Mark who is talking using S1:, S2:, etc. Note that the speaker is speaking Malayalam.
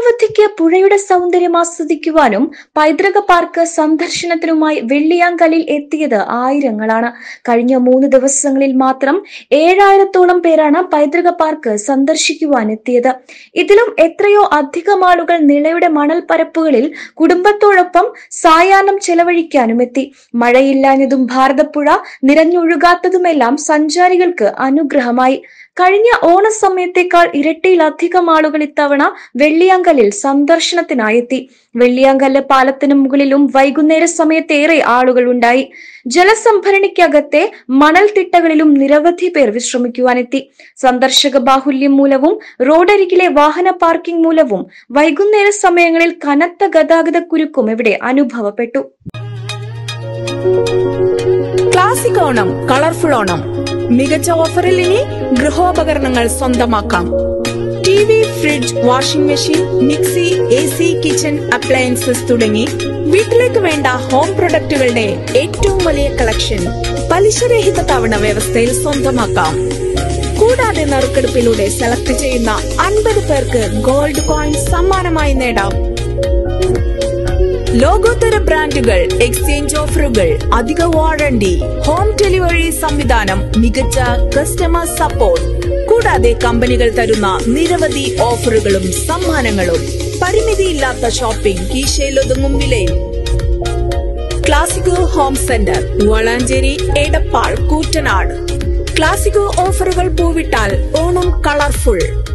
S1: ഓണാവധിക്ക് പുഴയുടെ സൗന്ദര്യം ആസ്വദിക്കുവാനും പൈതൃക പാർക്ക് സന്ദർശനത്തിനുമായി വെള്ളിയാങ്കലിൽ എത്തിയത് ആയിരങ്ങളാണ് കഴിഞ്ഞ മൂന്ന് ദിവസങ്ങളിൽ മാത്രം ഏഴായിരത്തോളം പേരാണ് പൈതൃക പാർക്ക് സന്ദർശിക്കുവാൻ എത്തിയത് ഇതിലും എത്രയോ അധികം ആളുകൾ നിളയുടെ മണൽ പരപ്പുകളിൽ കുടുംബത്തോടൊപ്പം സായാഹ്നം ചെലവഴിക്കാനും എത്തി മഴയില്ലാഞ്ഞതും ഭാരതപ്പുഴ നിറഞ്ഞൊഴുകാത്തതുമെല്ലാം സഞ്ചാരികൾക്ക് അനുഗ്രഹമായി കഴിഞ്ഞ ഓണസമയത്തേക്കാൾ ഇരട്ടിയിലധികം ആളുകൾ ഇത്തവണ വെള്ളിയാങ്കലിൽ സന്ദർശനത്തിനായെത്തി വെള്ളിയാങ്കല്ല് പാലത്തിനു മുകളിലും വൈകുന്നേര സമയത്തേറെ ആളുകൾ ഉണ്ടായി ജലസംഭരണിക്കകത്തെ മണൽത്തിട്ടകളിലും നിരവധി പേർ വിശ്രമിക്കുവാനെത്തി സന്ദർശക ബാഹുല്യം മൂലവും റോഡരികിലെ വാഹന പാർക്കിംഗ് മൂലവും വൈകുന്നേര സമയങ്ങളിൽ കനത്ത ഗതാഗത കുരുക്കും ഇവിടെ അനുഭവപ്പെട്ടു
S2: ക്ലാസിക് ഓണം കളർഫുൾ ഓണം മികച്ച ഓഫറിൽ ഇനി ഗൃഹോപകരണങ്ങൾ സ്വന്തമാക്കാം T V fridge washing machine mixie A C kitchen appliances തുടങ്ങി വീട്ടിലേക്ക് വേണ്ട ഹോം പ്രൊഡക്റ്റുകളുടെ ഏറ്റവും വലിയ കളക്ഷൻ പലിശരഹിത തവണ വ്യവസ്ഥയിൽ സ്വന്തമാക്കാം കൂടാതെ നറുക്കെടുപ്പിലൂടെ സെലക്ട് ചെയ്യുന്ന അൻപത് പേർക്ക് ഗോൾഡ് കോയിൻ സമ്മാനമായി നേടാം ലോകോത്തര ബ്രാൻഡുകൾ എക്സ്ചേഞ്ച് ഓഫറുകൾ അധിക വാറണ്ടി ഹോം ഡെലിവറി സംവിധാനം മികച്ച കസ്റ്റമർ സപ്പോർട്ട് കൂടാതെ കമ്പനികൾ തരുന്ന നിരവധി ഓഫറുകളും സമ്മാനങ്ങളും പരിമിതിയില്ലാത്ത ഷോപ്പിംഗ് കീശയിലൊതുങ്ങും വിലയും Classico home centre Valanchery Edappal Koottanad Classico ഓഫറുകൾ പൂവിട്ടാൽ ഓണം കളർഫുൾ